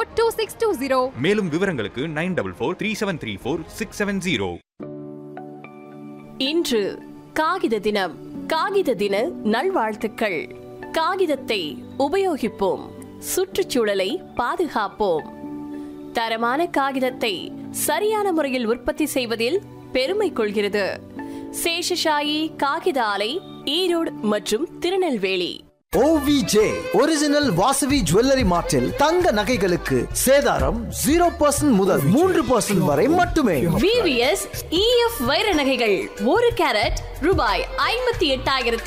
four two six two zero மேலும் விவரங்களுக்கு nine double four three seven three four six seven zero இன்று காகித தினம் காகித தின நல்வாழ்த்துக்கள் காகிதத்தை உபயோகிப்போம் சுற்றுச்சூழலை பாதுகாப்போம் தரமான காகிதத்தை சரியான முறையில் உற்பத்தி செய்வதில் பெருமை கொள்கிறது சேஷசாயி காகித ஆலை ஈரோடு மற்றும் Tirunelveli OVJ original Vasavi jewellery மார்ட்டில் தங்க நகைகளுக்கு சேதாரம் ஜீரோ பர்சன்ட் முதல் மூன்று பர்சன்ட் வரை மட்டுமே விவிஎஸ் இஎஃப் வைர நகைகள் ஒரு கேரட் ரூபாய் ஐம்பத்தி எட்டாயிரத்தி